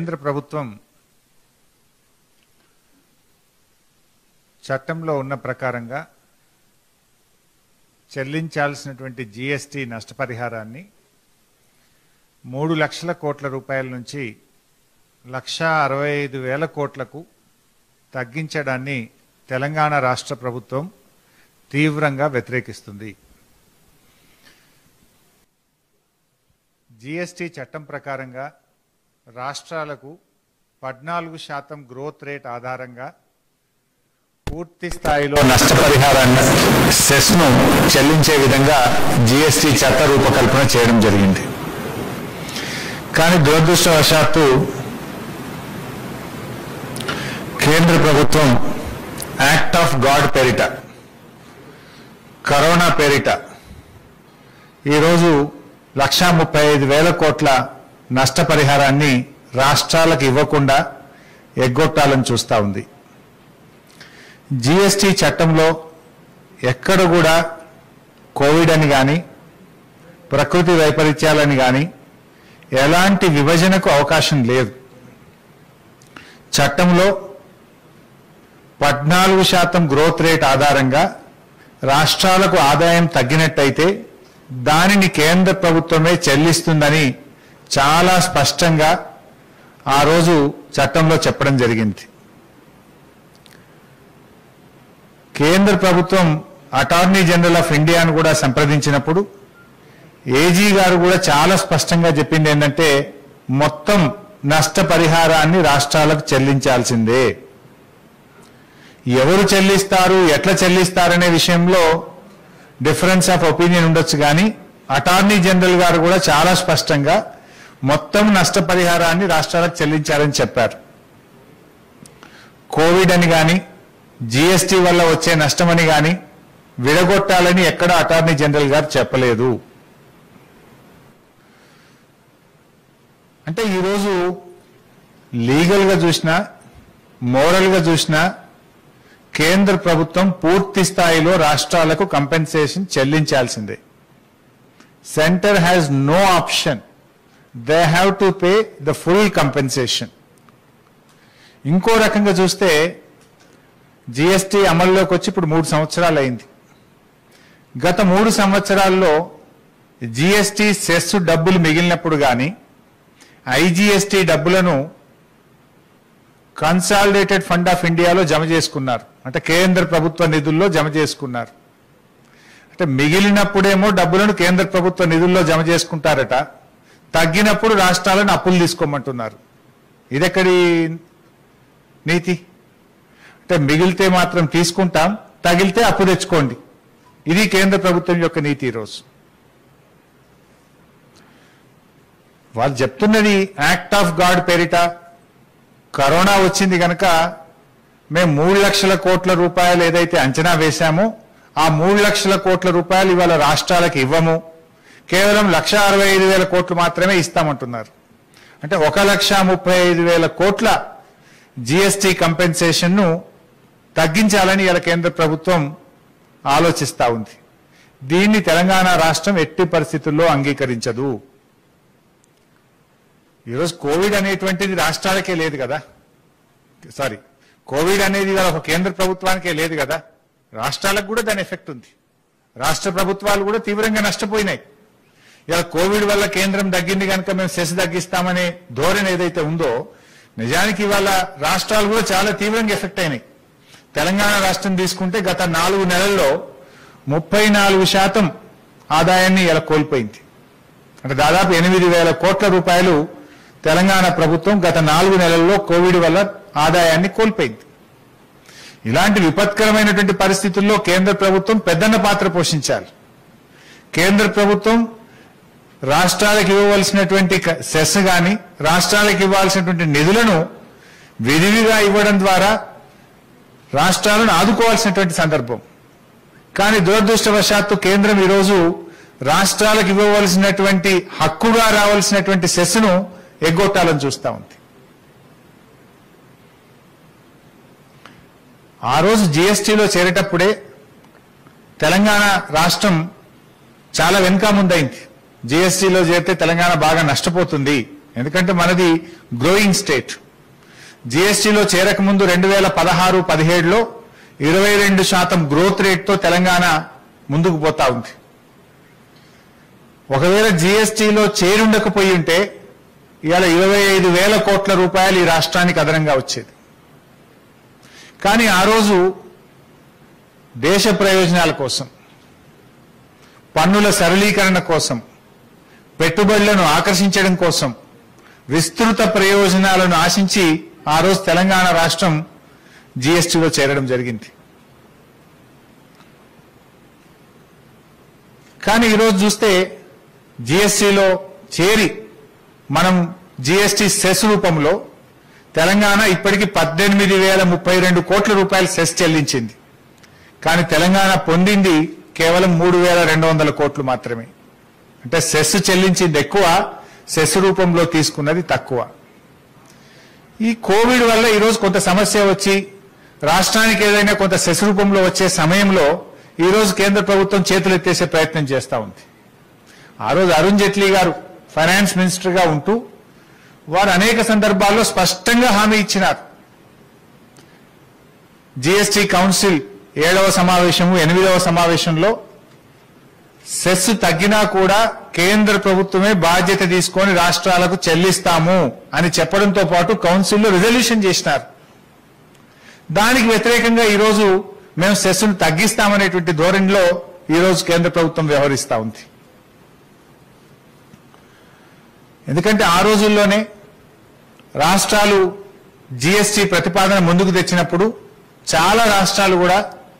కేంద్ర ప్రభుత్వం చట్టంలో ఉన్న ప్రకారంగా చెల్లించాల్సినటువంటి జీఎస్టీ నష్టపరిహారాన్ని మూడు లక్షల కోట్ల రూపాయల నుంచి లక్ష అరవై ఐదు వేల కోట్లకు తగ్గించడాన్ని తెలంగాణ రాష్ట్ర ప్రభుత్వం తీవ్రంగా వ్యతిరేకిస్తుంది జీఎస్టీ చట్టం ప్రకారంగా రాష్ట్రాలకు పద్నాలుగు శాతం గ్రోత్ రేట్ ఆధారంగా పూర్తి స్థాయిలో నష్టపరిహారాన్ని సెస్ను చెల్లించే విధంగా జీఎస్టీ చట్ట రూపకల్పన చేయడం జరిగింది కానీ దురదృష్టవశాత్తు కేంద్ర ప్రభుత్వం యాక్ట్ ఆఫ్ గాడ్ పేరిట కరోనా పేరిట ఈరోజు లక్షా ముప్పై ఐదు వేల కోట్ల నష్టపరిహారాన్ని రాష్ట్రాలకు ఇవ్వకుండా ఎగ్గొట్టాలని చూస్తూ ఉంది జీఎస్టీ చట్టంలో ఎక్కడ కూడా కోవిడ్ అని కానీ ప్రకృతి వైపరీత్యాలని కానీ ఎలాంటి విభజనకు అవకాశం లేదు చట్టంలో పద్నాలుగు శాతం గ్రోత్ రేట్ ఆధారంగా రాష్ట్రాలకు ఆదాయం తగ్గినట్టయితే దానిని కేంద్ర ప్రభుత్వమే చెల్లిస్తుందని చాలా స్పష్టంగా ఆ రోజు చట్టంలో చెప్పడం జరిగింది కేంద్ర ప్రభుత్వం అటార్నీ జనరల్ ఆఫ్ ఇండియాను కూడా సంప్రదించినప్పుడు ఏజీ గారు కూడా చాలా స్పష్టంగా చెప్పింది ఏంటంటే మొత్తం నష్టపరిహారాన్ని రాష్ట్రాలకు చెల్లించాల్సిందే ఎవరు చెల్లిస్తారు ఎట్లా చెల్లిస్తారనే విషయంలో డిఫరెన్స్ ఆఫ్ ఒపీనియన్ ఉండొచ్చు కానీ అటార్నీ జనరల్ గారు కూడా చాలా స్పష్టంగా మొత్తం నష్టపరిహారాన్ని రాష్ట్రాలకు చెల్లించాలని చెప్పారు కోవిడ్ అని కానీ జీఎస్టీ వల్ల వచ్చే నష్టమని కానీ విడగొట్టాలని ఎక్కడ అటార్నీ జనరల్ గారు చెప్పలేదు అంటే ఈరోజు లీగల్గా చూసినా మోరల్గా చూసినా కేంద్ర ప్రభుత్వం పూర్తి స్థాయిలో రాష్ట్రాలకు కంపెన్సేషన్ చెల్లించాల్సిందే centre has no option they have to pay the full compensation ఇంకో రకంగా చూస్తే జిఎస్టీ అమల్లోకి వచ్చి ఇప్పుడు మూడు సంవత్సరాలు అయింది గత మూడు సంవత్సరాల్లో జిఎస్టీ సెస్ డబ్బులు మిగిలినప్పుడు కానీ ఐజిఎస్టీ డబ్బులను కన్సాలిడేటెడ్ ఫండ్ ఆఫ్ ఇండియాలో జమ చేసుకున్నారు అంటే కేంద్ర ప్రభుత్వ నిధుల్లో జమ చేసుకున్నారు అంటే మిగిలినప్పుడేమో డబ్బులను కేంద్ర ప్రభుత్వ నిధుల్లో జమ చేసుకుంటారట తగ్గినప్పుడు రాష్ట్రాలను అప్పులు తీసుకోమంటున్నారు ఇదెక్కడి నీతి అంటే మిగిలితే మాత్రం తీసుకుంటాం తగిలితే అప్పు తెచ్చుకోండి ఇది కేంద్ర ప్రభుత్వం యొక్క నీతి ఈరోజు వాళ్ళు చెప్తున్నది యాక్ట్ ఆఫ్ గాడ్ పేరిట కరోనా వచ్చింది కనుక మేము మూడు లక్షల కోట్ల రూపాయలు ఏదైతే అంచనా వేశామో ఆ మూడు లక్షల కోట్ల రూపాయలు ఇవాళ రాష్ట్రాలకు ఇవ్వము కేవలం లక్ష అరవై ఐదు వేల కోట్లు మాత్రమే ఇస్తామంటున్నారు అంటే ఒక లక్ష ముప్పై ఐదు వేల కోట్ల జిఎస్టీ కంపెన్సేషన్ను తగ్గించాలని ఇలా కేంద్ర ప్రభుత్వం ఆలోచిస్తా ఉంది దీన్ని తెలంగాణ రాష్ట్రం ఎట్టి పరిస్థితుల్లో అంగీకరించదు ఈరోజు కోవిడ్ అనేటువంటిది రాష్ట్రాలకే లేదు కదా సారీ కోవిడ్ అనేది ఇవాళ ఒక కేంద్ర ప్రభుత్వానికే లేదు కదా రాష్ట్రాలకు కూడా దాని ఎఫెక్ట్ ఉంది రాష్ట్ర ప్రభుత్వాలు కూడా తీవ్రంగా నష్టపోయినాయి ఇలా కోవిడ్ వల్ల కేంద్రం తగ్గింది కనుక మేము సెస్ తగ్గిస్తామనే ధోరణి ఏదైతే ఉందో నిజానికి ఇవాళ రాష్ట్రాలు కూడా చాలా తీవ్రంగా ఎఫెక్ట్ అయినాయి తెలంగాణ రాష్ట్రం తీసుకుంటే గత నాలుగు నెలల్లో ముప్పై నాలుగు శాతం ఆదాయాన్ని ఇలా కోల్పోయింది అంటే దాదాపు ఎనిమిది వేల కోట్ల రూపాయలు తెలంగాణ ప్రభుత్వం గత నాలుగు నెలల్లో కోవిడ్ వల్ల ఆదాయాన్ని కోల్పోయింది ఇలాంటి విపత్కరమైనటువంటి పరిస్థితుల్లో కేంద్ర ప్రభుత్వం పెద్దన్న పాత్ర పోషించాలి కేంద్ర ప్రభుత్వం రాష్ట్రాలకు ఇవ్వవలసినటువంటి క- సెస్ గాని రాష్ట్రాలకు ఇవ్వాల్సినటువంటి నిధులను విరివిగా ఇవ్వడం ద్వారా రాష్ట్రాలను ఆదుకోవాల్సినటువంటి సందర్భం కానీ దురదృష్టవశాత్తు కేంద్రం ఈరోజు రాష్ట్రాలకు ఇవ్వవలసినటువంటి హక్కుగా రావాల్సినటువంటి సెస్ను ఎగ్గొట్టాలని చూస్తా ఉంది ఆ రోజు జీఎస్టీలో చేరేటప్పుడే తెలంగాణ రాష్ట్రం చాలా వెనుక ముందైంది జీఎస్టీలో చేరితే తెలంగాణ బాగా నష్టపోతుంది ఎందుకంటే మనది గ్రోయింగ్ స్టేట్ జీఎస్టీలో చేరకముందు రెండు వేల పదహారు పదిహేడులో ఇరవై రెండు శాతం గ్రోత్ రేట్తో తెలంగాణ ముందుకు పోతా ఉంది ఒకవేళ జీఎస్టీలో చేరుండకపోయి ఉంటే ఇవాళ ఇరవై ఐదు వేల కోట్ల రూపాయలు ఈ రాష్ట్రానికి అదనంగా వచ్చేది కానీ ఆ రోజు దేశ ప్రయోజనాల కోసం పన్నుల సరళీకరణ కోసం పెట్టుబడులను ఆకర్షించడం కోసం విస్తృత ప్రయోజనాలను ఆశించి ఆ రోజు తెలంగాణ రాష్ట్రం జీఎస్టీలో చేరడం జరిగింది కానీ ఈరోజు చూస్తే జీఎస్టీలో చేరి మనం జీఎస్టీ సెస్ రూపంలో తెలంగాణ ఇప్పటికి పద్దెనిమిది వేల ముప్పై రెండు కోట్ల రూపాయలు సెస్ చెల్లించింది కానీ తెలంగాణ పొందింది కేవలం మూడు వేల రెండు వందల కోట్లు మాత్రమే అంటే సెస్ చెల్లించింది ఎక్కువ సెస్ రూపంలో తీసుకున్నది తక్కువ ఈ కోవిడ్ వల్ల ఈరోజు కొంత సమస్య వచ్చి రాష్ట్రానికి ఏదైనా కొంత సెస్ రూపంలో వచ్చే సమయంలో ఈరోజు కేంద్ర ప్రభుత్వం చేతులు ఎత్తేసే ప్రయత్నం చేస్తూ ఉంది ఆ రోజు అరుణ్ జైట్లీ గారు ఫైనాన్స్ మినిస్టర్గా ఉంటూ వారు అనేక సందర్భాల్లో స్పష్టంగా హామీ ఇచ్చినారు జీఎస్టీ కౌన్సిల్ ఏడవ సమావేశము ఎనిమిదవ సమావేశంలో సెస్ తగ్గినా కూడా కేంద్ర ప్రభుత్వమే బాధ్యత తీసుకొని రాష్ట్రాలకు చెల్లిస్తాము అని చెప్పడంతో పాటు కౌన్సిల్లో రిజల్యూషన్ చేసినారు దానికి వ్యతిరేకంగా ఈరోజు మేము సెస్సును తగ్గిస్తామనేటువంటి ధోరణిలో ఈరోజు కేంద్ర ప్రభుత్వం వ్యవహరిస్తా ఉంది ఎందుకంటే ఆ రోజుల్లోనే రాష్ట్రాలు జీఎస్టీ ప్రతిపాదన ముందుకు తెచ్చినప్పుడు చాలా రాష్ట్రాలు కూడా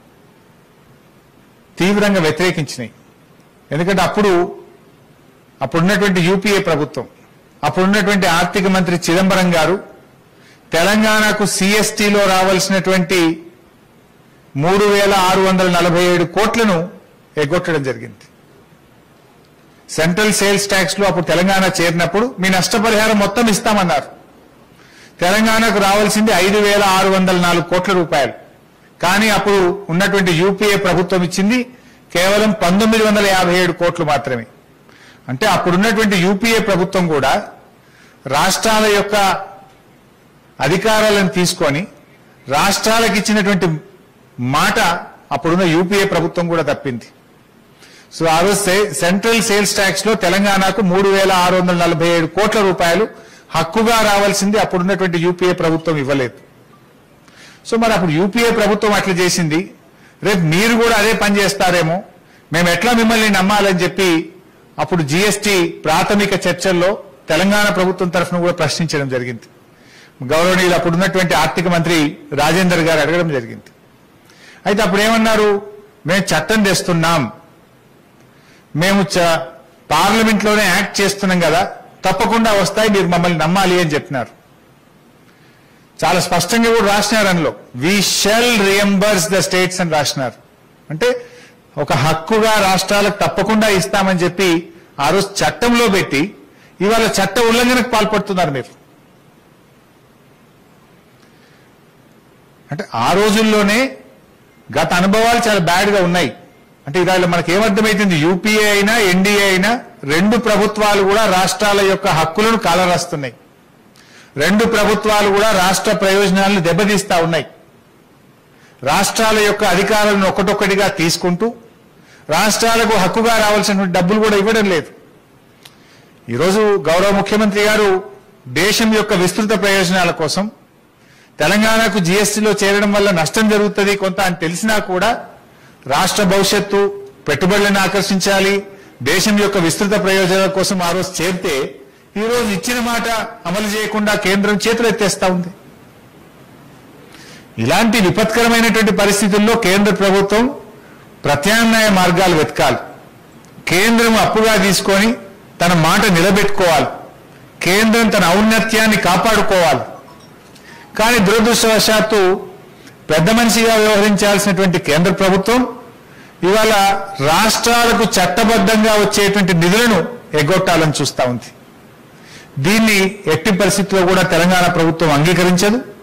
తీవ్రంగా వ్యతిరేకించినాయి ఎందుకంటే అప్పుడు అప్పుడున్నటువంటి యూపీఏ ప్రభుత్వం అప్పుడున్నటువంటి ఆర్థిక మంత్రి చిదంబరం గారు తెలంగాణకు సిఎస్టీలో రావాల్సినటువంటి మూడు వేల ఆరు వందల నలభై ఏడు కోట్లను ఎగ్గొట్టడం జరిగింది సెంట్రల్ సేల్స్ ట్యాక్స్ లో అప్పుడు తెలంగాణ చేరినప్పుడు మీ నష్టపరిహారం మొత్తం ఇస్తామన్నారు తెలంగాణకు రావాల్సింది ఐదు వేల ఆరు వందల నాలుగు కోట్ల రూపాయలు కానీ అప్పుడు ఉన్నటువంటి యూపీఏ ప్రభుత్వం ఇచ్చింది కేవలం పంతొమ్మిది వందల యాభై ఏడు కోట్లు మాత్రమే అంటే అప్పుడున్నటువంటి యూపీఏ ప్రభుత్వం కూడా రాష్ట్రాల యొక్క అధికారాలను తీసుకొని రాష్ట్రాలకు ఇచ్చినటువంటి మాట అప్పుడున్న యూపీఏ ప్రభుత్వం కూడా తప్పింది సో ఆ రోజు సే- సెంట్రల్ సేల్స్ ట్యాక్స్ లో తెలంగాణకు మూడు వేల ఆరు వందల నలభై ఏడు కోట్ల రూపాయలు హక్కుగా రావాల్సింది అప్పుడున్నటువంటి యూపీఏ ప్రభుత్వం ఇవ్వలేదు సో మరి అప్పుడు యూపీఏ ప్రభుత్వం అట్లా చేసింది రేపు మీరు కూడా అదే పని చేస్తారేమో మేము ఎట్లా మిమ్మల్ని నమ్మాలని చెప్పి అప్పుడు జీఎస్టీ ప్రాథమిక చర్చల్లో తెలంగాణ ప్రభుత్వం తరఫున కూడా ప్రశ్నించడం జరిగింది గౌరవనీయులు అప్పుడున్నటువంటి ఆర్థిక మంత్రి రాజేందర్ గారు అడగడం జరిగింది అయితే అప్పుడు ఏమన్నారు మేము చట్టం తెస్తున్నాం మేము చ- పార్లమెంట్లోనే యాక్ట్ చేస్తున్నాం కదా తప్పకుండా వస్తాయి మీరు మమ్మల్ని నమ్మాలి అని చెప్పినారు చాలా స్పష్టంగా కూడా రాసినారు అందులో we shall reimburse the states అని రాసినారు అంటే ఒక హక్కుగా రాష్ట్రాలకు తప్పకుండా ఇస్తామని చెప్పి ఆ రోజు చట్టంలో పెట్టి ఇవాళ చట్ట ఉల్లంఘనకు పాల్పడుతున్నారు మీరు అంటే ఆ రోజుల్లోనే గత అనుభవాలు చాలా బ్యాడ్ గా ఉన్నాయి అంటే ఇవాళ మనకి ఏమర్థమైతుంది యూపీఏ అయినా ఎన్డీఏ అయినా రెండు ప్రభుత్వాలు కూడా రాష్ట్రాల యొక్క హక్కులను కాలరాస్తున్నాయి రెండు ప్రభుత్వాలు కూడా రాష్ట్ర ప్రయోజనాలను దెబ్బతీస్తా ఉన్నాయి రాష్ట్రాల యొక్క అధికారాలను ఒకటొక్కటిగా తీసుకుంటూ రాష్ట్రాలకు హక్కుగా రావాల్సినటువంటి డబ్బులు కూడా ఇవ్వడం లేదు ఈరోజు గౌరవ ముఖ్యమంత్రి గారు దేశం యొక్క విస్తృత ప్రయోజనాల కోసం తెలంగాణకు జీఎస్టీలో చేరడం వల్ల నష్టం జరుగుతుంది కొంత అని తెలిసినా కూడా రాష్ట్ర భవిష్యత్తు పెట్టుబడులను ఆకర్షించాలి దేశం యొక్క విస్తృత ప్రయోజనాల కోసం ఆ రోజు చేరితే ఈ రోజు ఇచ్చిన మాట అమలు చేయకుండా కేంద్రం చేతులు ఎత్తేస్తా ఉంది ఇలాంటి విపత్కరమైనటువంటి పరిస్థితుల్లో కేంద్ర ప్రభుత్వం ప్రత్యామ్నాయ మార్గాలు వెతకాలి కేంద్రం అప్పుగా తీసుకొని తన మాట నిలబెట్టుకోవాలి కేంద్రం తన ఔన్నత్యాన్ని కాపాడుకోవాలి కానీ దురదృష్టవశాత్తు పెద్ద మనిషిగా వ్యవహరించాల్సినటువంటి కేంద్ర ప్రభుత్వం ఇవాళ రాష్ట్రాలకు చట్టబద్ధంగా వచ్చేటువంటి నిధులను ఎగ్గొట్టాలని చూస్తా ఉంది దీన్ని ఎట్టి పరిస్థితుల్లో కూడా తెలంగాణ ప్రభుత్వం అంగీకరించదు